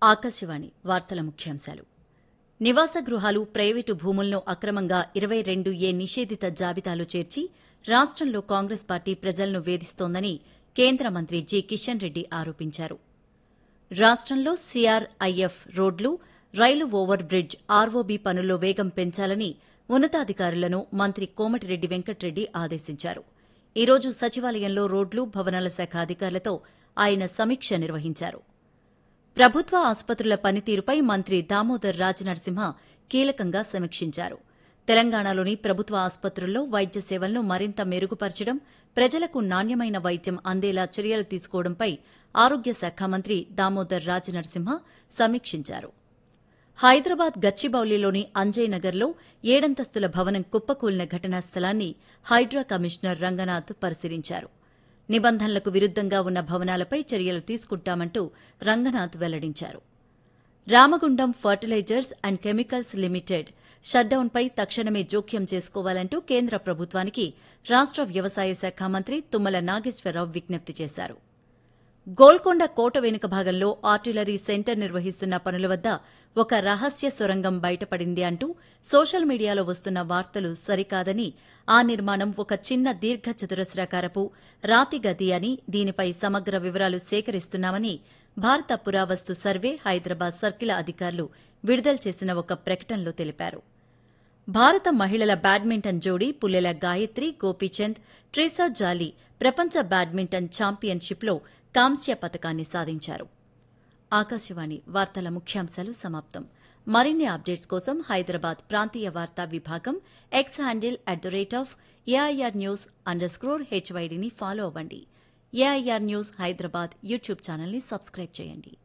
ఆకాశవాణి వార్తల ముఖ్యాంశాలు నివాస గృహాలు ప్రైవేటు భూములను అక్రమంగా ఇరవై రెండు ఏ నిషేధిత జాబితాలో చేర్చి రాష్టంలో కాంగ్రెస్ పార్టీ ప్రజలను వేధిస్తోందని కేంద్ర మంత్రి జి కిషన్ రెడ్డి ఆరోపించారు రాష్టంలో సీఆర్ఐఎఫ్ రోడ్లు రైలు ఓవర్ బ్రిడ్జ్ ఆర్ఓబీ పనుల్లో వేగం పెంచాలని ఉన్నతాధికారులను మంత్రి కోమటిరెడ్డి వెంకట్రెడ్డి ఆదేశించారు ఈ రోజు సచివాలయంలో రోడ్లు భవనాల శాఖ అధికారులతో ఆయన సమీక్ష నిర్వహించారు ప్రభుత్వ ఆసుపత్రుల పనితీరుపై మంత్రి దామోదర్ రాజనరసింహ కీలకంగా సమీక్షించారు తెలంగాణలోని ప్రభుత్వ ఆసుపత్రుల్లో వైద్య సేవలను మరింత మెరుగుపరచడం ప్రజలకు నాణ్యమైన వైద్యం అందేలా చర్యలు తీసుకోవడంపై ఆరోగ్య శాఖ మంత్రి దామోదర్ రాజనరసింహ సమీక్షించారు హైదరాబాద్ గచ్చిబౌలిలోని అంజయ్ నగర్లో ఏడంతస్తుల భవనం కుప్పకూలిన ఘటనా స్థలాన్ని హైడ్రా కమిషనర్ రంగనాథ్ పరిశీలించారు నిబంధనలకు విరుద్దంగా ఉన్న భవనాలపై చర్యలు తీసుకుంటామంటూ రంగనాథ్ వెల్లడించారు Ramagundam fertilisers and chemicals limited షట్డౌన్పై తక్షణమే జోక్యం చేసుకోవాలంటూ కేంద్ర ప్రభుత్వానికి రాష్ట వ్యవసాయ శాఖ మంత్రి తుమ్మల నాగేశ్వరరావు విజ్ఞప్తి చేశారు గోల్కొండ కోట వెనుక భాగంలో ఆర్టిలరీ సెంటర్ నిర్వహిస్తున్న పనుల వద్ద ఒక రహస్య సొరంగం బయటపడింది అంటూ సోషల్ మీడియాలో వస్తున్న వార్తలు సరికాదని ఆ నిర్మాణం ఒక చిన్న దీర్ఘ చతురస్రాకారపు రాతి గది అని దీనిపై సమగ్ర వివరాలు సేకరిస్తున్నామని భారత పురావస్తు సర్వే హైదరాబాద్ సర్కిల్ అధికారులు విడుదల చేసిన ఒక ప్రకటనలో తెలిపారు భారత మహిళల బ్యాడ్మింటన్ జోడీ పుల్లెల గాయత్రి గోపీచంద్ ట్రీసా జాలీ ప్రపంచ బ్యాడ్మింటన్ ఛాంపియన్షిప్లో కాంస్య పతకాన్ని సాధించారు ఆకాశవాణి వార్తల ముఖ్యాంశాలు సమాప్తం మరిన్ని అప్డేట్స్ కోసం హైదరాబాద్ ప్రాంతీయ వార్తా విభాగం X handle at the rate of AIR news underscore హెచ్వైడీని ఫాలో అవ్వండి ఏఐఆర్ న్యూస్ హైదరాబాద్ యూట్యూబ్ ఛానల్ని సబ్స్క్రైబ్ చేయండి